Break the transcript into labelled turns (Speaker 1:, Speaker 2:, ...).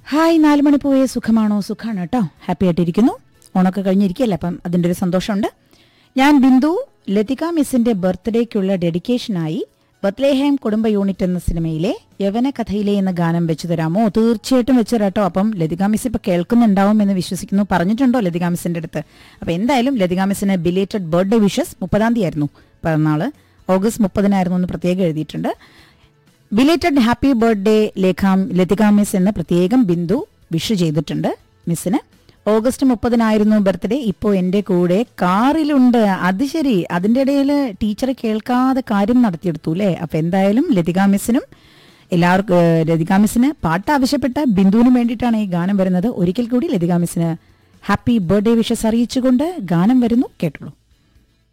Speaker 1: hi നാല് മണി പോയ സുഖമാണോ സുഖമാണ് കേട്ടോ ഹാപ്പി ആയിട്ടിരിക്കുന്നു ഓണൊക്കെ കഴിഞ്ഞിരിക്കുകയല്ലേ അപ്പം അതിൻ്റെ ഒരു സന്തോഷമുണ്ട് ഞാൻ ബിന്ദു ലതിക മിസ്സിന്റെ ബർത്ത്ഡേക്കുള്ള ഡെഡിക്കേഷനായി ബത്ലേഹേം കുടുംബ യൂണിറ്റ് എന്ന സിനിമയിലെ യവന കഥയിലെ എന്ന ഗാനം വെച്ചു തരാമോ തീർച്ചയായിട്ടും വെച്ചു തരാട്ടോ അപ്പം ലതിക മിസ് ഇപ്പൊ കേൾക്കുന്നുണ്ടാവും എന്ന് വിശ്വസിക്കുന്നു പറഞ്ഞിട്ടുണ്ടോ ലതിക മിസ്സിന്റെ അടുത്ത് അപ്പൊ എന്തായാലും ലതിക മിസ്സിന് ബിലേറ്റഡ് ബർത്ത്ഡേ വിഷസ് മുപ്പതാം തീയതി ആയിരുന്നു പിറന്നാള് ഓഗസ്റ്റ് മുപ്പതിനായിരുന്നു എന്ന് പ്രത്യേകം എഴുതിയിട്ടുണ്ട് ബിലേറ്റഡ് ഹാപ്പി ബർത്ത്ഡേ ലേഖാം ലതിക മിസ് എന്ന് പ്രത്യേകം ബിന്ദു വിഷ് ചെയ്തിട്ടുണ്ട് മിസ്സിന് ഓഗസ്റ്റ് മുപ്പതിനായിരുന്നു ബർത്ത്ഡേ ഇപ്പോൾ എൻ്റെ കൂടെ കാറിലുണ്ട് അത് ശരി അതിൻ്റെ ഇടയിൽ ടീച്ചർ കേൾക്കാതെ കാര്യം നടത്തിയെടുത്തു അല്ലേ അപ്പം എന്തായാലും ലതിക മിസ്സിനും എല്ലാവർക്കും ഏഹ്, ലതിക മിസ്സിന് പാട്ട് ആവശ്യപ്പെട്ട ബിന്ദുവിനും വേണ്ടിയിട്ടാണ് ഈ ഗാനം വരുന്നത് ഒരിക്കൽ കൂടി ലതിക മിസ്സിന് ഹാപ്പി ബർത്ത്ഡേ വിഷസ് അറിയിച്ചുകൊണ്ട് ഗാനം വരുന്നു കേട്ടോളൂ